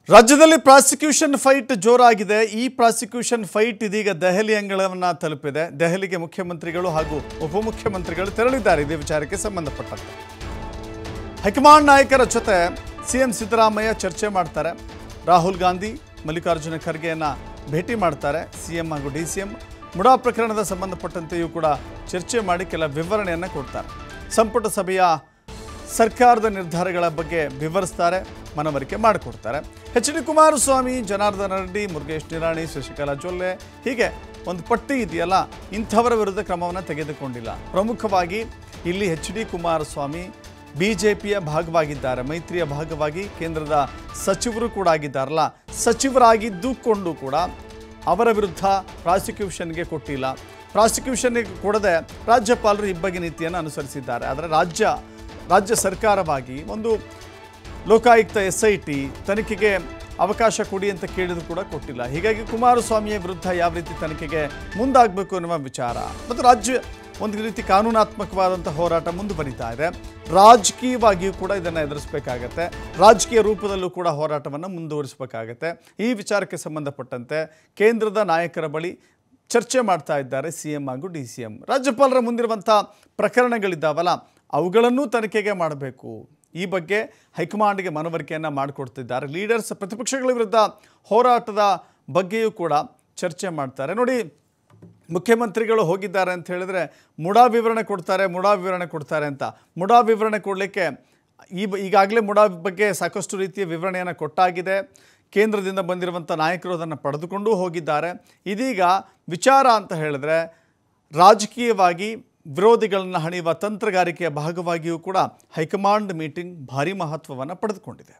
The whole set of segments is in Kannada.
ರಾಜ್ಯದಲ್ಲಿ ಪ್ರಾಸಿಕ್ಯೂಷನ್ ಫೈಟ್ ಜೋರಾಗಿದೆ ಈ ಪ್ರಾಸಿಕ್ಯೂಷನ್ ಫೈಟ್ ಇದೀಗ ದೆಹಲಿ ಅಂಗಳವನ್ನು ತಲುಪಿದೆ ದೆಹಲಿಗೆ ಮುಖ್ಯಮಂತ್ರಿಗಳು ಹಾಗೂ ಉಪಮುಖ್ಯಮಂತ್ರಿಗಳು ತೆರಳಿದ್ದಾರೆ ಇದೇ ವಿಚಾರಕ್ಕೆ ಸಂಬಂಧಪಟ್ಟಂತೆ ಹೈಕಮಾಂಡ್ ನಾಯಕರ ಜೊತೆ ಸಿಎಂ ಸಿದ್ದರಾಮಯ್ಯ ಚರ್ಚೆ ಮಾಡ್ತಾರೆ ರಾಹುಲ್ ಗಾಂಧಿ ಮಲ್ಲಿಕಾರ್ಜುನ ಖರ್ಗೆಯನ್ನ ಭೇಟಿ ಮಾಡ್ತಾರೆ ಸಿಎಂ ಹಾಗೂ ಡಿ ಸಿ ಎಂ ಮುಡಾ ಪ್ರಕರಣದ ಸಂಬಂಧಪಟ್ಟಂತೆಯೂ ಕೂಡ ಚರ್ಚೆ ಮಾಡಿ ಕೆಲ ವಿವರಣೆಯನ್ನು ಕೊಡ್ತಾರೆ ಸಂಪುಟ ಸಭೆಯ ಸರ್ಕಾರದ ನಿರ್ಧಾರಗಳ ಬಗ್ಗೆ ವಿವರಿಸ್ತಾರೆ ಮನವರಿಕೆ ಮಾಡಿಕೊಡ್ತಾರೆ ಎಚ್ ಡಿ ಕುಮಾರಸ್ವಾಮಿ ಜನಾರ್ದನ ರೆಡ್ಡಿ ಮುರುಗೇಶ್ ನಿರಾಣಿ ಶಶಿಕಲಾ ಜೊಲ್ಲೆ ಹೀಗೆ ಒಂದು ಪಟ್ಟಿ ಇದೆಯಲ್ಲ ಇಂಥವರ ವಿರುದ್ಧ ಕ್ರಮವನ್ನು ತೆಗೆದುಕೊಂಡಿಲ್ಲ ಪ್ರಮುಖವಾಗಿ ಇಲ್ಲಿ ಎಚ್ ಡಿ ಕುಮಾರಸ್ವಾಮಿ ಬಿಜೆಪಿಯ ಭಾಗವಾಗಿದ್ದಾರೆ ಮೈತ್ರಿಯ ಭಾಗವಾಗಿ ಕೇಂದ್ರದ ಸಚಿವರು ಕೂಡ ಆಗಿದ್ದಾರಲ್ಲ ಸಚಿವರಾಗಿದ್ದುಕೊಂಡು ಕೂಡ ಅವರ ವಿರುದ್ಧ ಪ್ರಾಸಿಕ್ಯೂಷನ್ಗೆ ಕೊಟ್ಟಿಲ್ಲ ಪ್ರಾಸಿಕ್ಯೂಷನ್ಗೆ ಕೊಡದೆ ರಾಜ್ಯಪಾಲರು ಇಬ್ಬಗೆ ನೀತಿಯನ್ನು ಅನುಸರಿಸಿದ್ದಾರೆ ಆದರೆ ರಾಜ್ಯ ರಾಜ್ಯ ಸರ್ಕಾರವಾಗಿ ಒಂದು ಲೋಕಾಯುಕ್ತ ಎಸ್ ಐ ಟಿ ತನಿಖೆಗೆ ಅವಕಾಶ ಕೊಡಿ ಅಂತ ಕೇಳಿದ್ರು ಕೂಡ ಕೊಟ್ಟಿಲ್ಲ ಹೀಗಾಗಿ ಕುಮಾರಸ್ವಾಮಿಯ ವಿರುದ್ಧ ಯಾವ ರೀತಿ ತನಿಖೆಗೆ ಮುಂದಾಗಬೇಕು ಅನ್ನುವ ವಿಚಾರ ಮತ್ತು ರಾಜ್ಯ ಒಂದು ರೀತಿ ಕಾನೂನಾತ್ಮಕವಾದಂಥ ಹೋರಾಟ ಮುಂದುವರಿತಾ ಇದೆ ರಾಜಕೀಯವಾಗಿಯೂ ಕೂಡ ಇದನ್ನು ಎದುರಿಸಬೇಕಾಗತ್ತೆ ರಾಜಕೀಯ ರೂಪದಲ್ಲೂ ಕೂಡ ಹೋರಾಟವನ್ನು ಮುಂದುವರಿಸಬೇಕಾಗತ್ತೆ ಈ ವಿಚಾರಕ್ಕೆ ಸಂಬಂಧಪಟ್ಟಂತೆ ಕೇಂದ್ರದ ನಾಯಕರ ಬಳಿ ಚರ್ಚೆ ಮಾಡ್ತಾ ಇದ್ದಾರೆ ಸಿ ಎಂ ಹಾಗೂ ಡಿ ಸಿ ಎಂ ರಾಜ್ಯಪಾಲರ ಮುಂದಿರುವಂಥ ಪ್ರಕರಣಗಳಿದ್ದಾವಲ್ಲ ಅವುಗಳನ್ನೂ ತನಿಖೆಗೆ ಮಾಡಬೇಕು ಈ ಬಗ್ಗೆ ಹೈಕಮಾಂಡ್ಗೆ ಮನವರಿಕೆಯನ್ನು ಮಾಡಿಕೊಡ್ತಿದ್ದಾರೆ ಲೀಡರ್ಸ್ ಪ್ರತಿಪಕ್ಷಗಳ ವಿರುದ್ಧ ಹೋರಾಟದ ಬಗ್ಗೆಯೂ ಕೂಡ ಚರ್ಚೆ ಮಾಡ್ತಾರೆ ನೋಡಿ ಮುಖ್ಯಮಂತ್ರಿಗಳು ಹೋಗಿದ್ದಾರೆ ಅಂತ ಹೇಳಿದ್ರೆ ಮುಡಾ ವಿವರಣೆ ಕೊಡ್ತಾರೆ ಮುಡಾ ವಿವರಣೆ ಕೊಡ್ತಾರೆ ಅಂತ ಮುಡಾ ವಿವರಣೆ ಕೊಡಲಿಕ್ಕೆ ಈ ಬ- ಈಗಾಗಲೇ ಮುಡಾ ಬಗ್ಗೆ ಸಾಕಷ್ಟು ರೀತಿಯ ವಿವರಣೆಯನ್ನು ಕೊಟ್ಟಾಗಿದೆ ಕೇಂದ್ರದಿಂದ ಬಂದಿರುವಂಥ ನಾಯಕರು ಅದನ್ನು ಪಡೆದುಕೊಂಡು ಹೋಗಿದ್ದಾರೆ ಇದೀಗ ವಿಚಾರ ಅಂತ ಹೇಳಿದ್ರೆ ರಾಜಕೀಯವಾಗಿ ವಿರೋಧಿಗಳನ್ನು ಹಣಿಯುವ ತಂತ್ರಗಾರಿಕೆಯ ಭಾಗವಾಗಿಯೂ ಕೂಡ ಹೈಕಮಾಂಡ್ ಮೀಟಿಂಗ್ ಭಾರಿ ಮಹತ್ವವನ್ನು ಪಡೆದುಕೊಂಡಿದೆ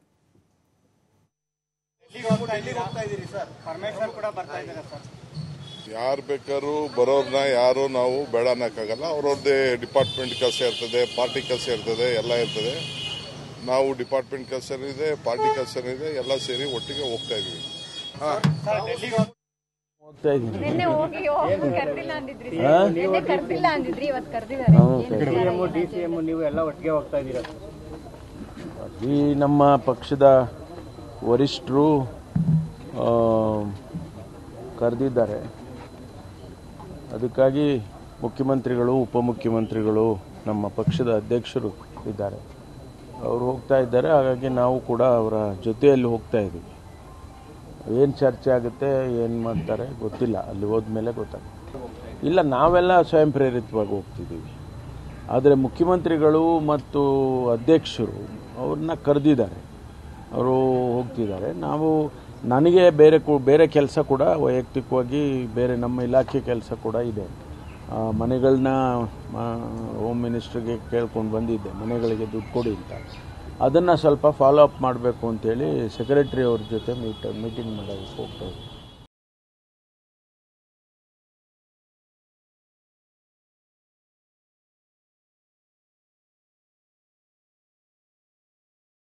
ಪರಮೇಶ್ವರ್ ಕೂಡ ಬರ್ತಾ ಇದ್ದಾರೆ ಸರ್ ಯಾರು ಬೇಕಾದ್ರೂ ಬರೋರ್ನ ಯಾರು ನಾವು ಬೇಡ ಅನ್ನಕ್ಕಾಗಲ್ಲ ಅವ್ರವ್ರದ್ದೇ ಡಿಪಾರ್ಟ್ಮೆಂಟ್ ಕೆಲಸ ಇರ್ತದೆ ಪಾರ್ಟಿ ಕೆಲಸ ಇರ್ತದೆ ಎಲ್ಲ ಇರ್ತದೆ ನಾವು ಡಿಪಾರ್ಟ್ಮೆಂಟ್ ಕೆಲಸ ಇದೆ ಪಾರ್ಟಿ ಕೆಲಸ ಇದೆ ಎಲ್ಲ ಸೇರಿ ಒಟ್ಟಿಗೆ ಹೋಗ್ತಾ ಇದೀವಿ ನಿನ್ನೆ ಹೋಗಿ ಹೋಗಿ ಕರ್ದಿಲ್ಲ ಅಂದಿದ್ರಿ ಸರ್. ನಿನ್ನೆ ಕರ್ದಿಲ್ಲ ಅಂದಿದ್ರಿ ಇವತ್ತು ಕರ್ದಿದ್ದಾರೆ ಸಿಎಂ ಡಿ ಸಿ ಎಂ ನೀವು ಎಲ್ಲ ಒಟ್ಟಿಗೆ ಹೋಗ್ತಾ ಇದ್ದೀರಾ ಈ ನಮ್ಮ ಪಕ್ಷದ ವರಿಷ್ಠರು ಆ, ಕರೆದಿದ್ದಾರೆ ಅದಕ್ಕಾಗಿ ಮುಖ್ಯಮಂತ್ರಿಗಳು ಉಪಮುಖ್ಯಮಂತ್ರಿಗಳು ನಮ್ಮ ಪಕ್ಷದ ಅಧ್ಯಕ್ಷರು ಇದ್ದಾರೆ ಅವರು ಹೋಗ್ತಾ ಇದ್ದಾರೆ ಹಾಗಾಗಿ ನಾವು ಕೂಡ ಅವರ ಜೊತೆಯಲ್ಲಿ ಹೋಗ್ತಾ ಇದ್ದೀವಿ ಏನು ಚರ್ಚೆ ಆಗುತ್ತೆ ಏನು ಮಾಡ್ತಾರೆ ಗೊತ್ತಿಲ್ಲ ಅಲ್ಲಿ ಹೋದ್ಮೇಲೆ ಗೊತ್ತಾಗುತ್ತೆ ಇಲ್ಲ ನಾವೆಲ್ಲ ಸ್ವಯಂ ಪ್ರೇರಿತವಾಗಿ ಹೋಗ್ತಿದ್ದೀವಿ ಆದರೆ ಮುಖ್ಯಮಂತ್ರಿಗಳು ಮತ್ತು ಅಧ್ಯಕ್ಷರು ಅವ್ರನ್ನ ಕರೆದಿದ್ದಾರೆ ಅವರು ಹೋಗ್ತಿದ್ದಾರೆ ನಾವು ನನಗೆ ಬೇರೆ ಕು ಬೇರೆ ಕೆಲಸ ಕೂಡ ವೈಯಕ್ತಿಕವಾಗಿ ಬೇರೆ ನಮ್ಮ ಇಲಾಖೆ ಕೆಲಸ ಕೂಡ ಇದೆ ಆ, ಮನೆಗಳನ್ನ ಹೋಮ್ ಮಿನಿಸ್ಟ್ರಿಗೆ ಕೇಳ್ಕೊಂಡು ಬಂದಿದ್ದೆ ಮನೆಗಳಿಗೆ ದುಡ್ಡು ಕೊಡಿ ಅಂತ ಅದನ್ನು ಸ್ವಲ್ಪ ಫಾಲೋ ಅಪ್ ಮಾಡಬೇಕು ಅಂತೇಳಿ ಸೆಕ್ರೆಟ್ರಿ ಅವ್ರ ಜೊತೆ ಮೀಟ್ ಮೀಟಿಂಗ್ ಮಾಡೋದಕ್ಕೆ ಹೋಗ್ತಾ ಇದ್ದೆ